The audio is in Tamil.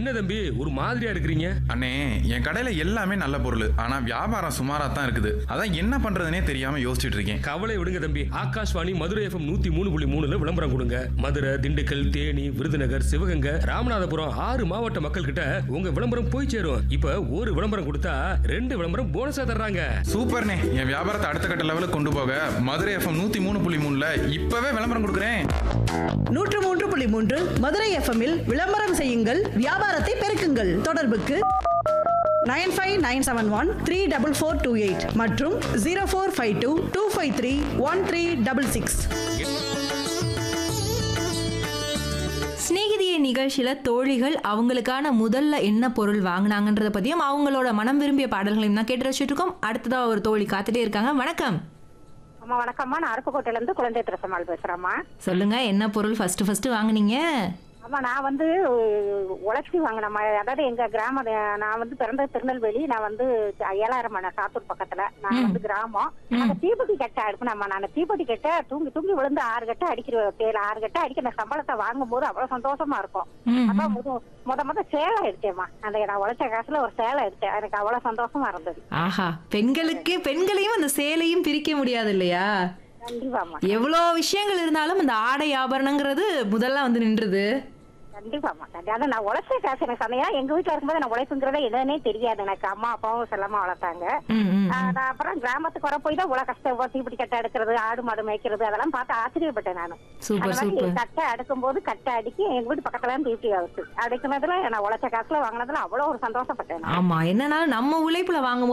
என்ன தம்பி ஒரு மாதிரியா இருக்கிறீங்க அண்ணே என் கடையில எல்லாமே நல்ல பொருள் ஆனா வியாபாரம் சுமாரா தான் இருக்குது அதான் என்ன பண்றதுனே தெரியாம யோசிச்சுட்டு இருக்கேன் கவலை விடுங்க தம்பி ஆகாஷ்வாணி மதுரை எஃப்எம் நூத்தி மூணு புள்ளி மூணுல விளம்பரம் கொடுங்க மதுரை திண்டுக்கல் தேனி விருதுநகர் சிவகங்கை ராமநாதபுரம் ஆறு மாவட்ட மக்கள் கிட்ட உங்க விளம்பரம் போய் சேரும் இப்ப ஒரு விளம்பரம் கொடுத்தா ரெண்டு விளம்பரம் போனஸா தர்றாங்க சூப்பர்ண்ணே என் வியாபாரத்தை அடுத்த கட்ட லெவலுக்கு கொண்டு போக மதுரை எஃப்எம் நூத்தி மூணு புள்ளி மூணுல இப்பவே விளம்பரம் கொடுக்குறேன் நூற்று மூன்று புள்ளி மூன்று மதுரை எஃப்எம்மில் விளம்பரம் செய்யுங்கள் வியாபாரத்தை பெருக்குங்கள் தொடர்புக்கு nine five nine seven one three double four two eight மற்றும் zero four five two two five three one three double six சிநேகிதிய நிகழ்ச்சியில தோழிகள் அவங்களுக்கான முதல்ல என்ன பொருள் வாங்கினாங்கன்றத பத்தியும் அவங்களோட மனம் விரும்பிய பாடல்களையும் தான் கேட்டு ரசிச்சுட்டு இருக்கோம் அடுத்ததா ஒரு தோழி காத்துட்டே இருக்காங்க வணக்கம் அம்மா வணக்கம்மா நான் அருப்புக்கோட்டையில இருந்து குழந்தை திருசமால் பேசுறேம்மா சொல்லுங்க என்ன பொருள் ஃபர்ஸ்ட் ஃபர்ஸ்ட் வாங்குனீங்க அம்மா நான் வந்து உ- உழைச்சி வாங்கினம்மா அதாவது எங்க கிராம நான் வந்து பிறந்த திருநெல்வேலி நான் வந்து ஏழாயிரம் மணி சாத்தூர் பக்கத்துல நான் வந்து கிராமம் அந்த தீப்பெட்டி கட்டை எடுக்கணும்மா நான் தீப்பெட்டி கட்டை தூங்கி தூங்கி விழுந்து ஆறு கட்டை அடிக்கிற தேல ஆறு கட்டை அடிக்கிற அந்த சம்பளத்தை வாங்கும் போது அவ்வளவு சந்தோஷமா இருக்கும் ம், அப்ப முத முத முத சேலை எடுத்தேம்மா அந்த நான் உழைச்ச காசுல ஒரு சேலை எடுத்தேன் எனக்கு அவ்வளவு சந்தோஷமா இருந்தது ஆஹா பெண்களுக்கு பெண்களையும் அந்த சேலையும் பிரிக்க முடியாது இல்லையா கண்டிப்பாம்மா எவ்வளோ விஷயங்கள் இருந்தாலும் அந்த ஆடை ஆபரணங்கிறது முதல்ல வந்து நின்றுது கண்டிப்பாமா கண்டி- அதான் நான் உழைச்ச காசு எனக்கு சமையா எங்க வீட்டுல இருக்கும்போது நான் உழைப்புங்கிறதே என்னன்னே தெரியாது எனக்கு அம்மா அப்பாவும் செல்லமா வளர்த்தாங்க ம், ம், ஆஹ் நான் அப்புறம் கிராமத்துக்கு வர போய் தான் இவ்வளவு கஷ்டம் தீப்பிடி கட்டை எடுக்கிறது ஆடு மாடு மேய்க்கிறது அதெல்லாம் பார்த்து ஆச்சரியப்பட்டேன் நான் சூப்பர் சூப்பர் கட்டை அடுக்கும் போது கட்டை அடிக்கி எங்க வீட்டு பக்கத்துல தீப்டி ஆகுது அடிക്കുന്നதுல நான் உழைச்ச காசுல வாங்கினதுல அவ்வளவு ஒரு சந்தோஷப்பட்டேன் நான். ஆமா என்னன்னா நம்ம உழைப்புல வாங்கும்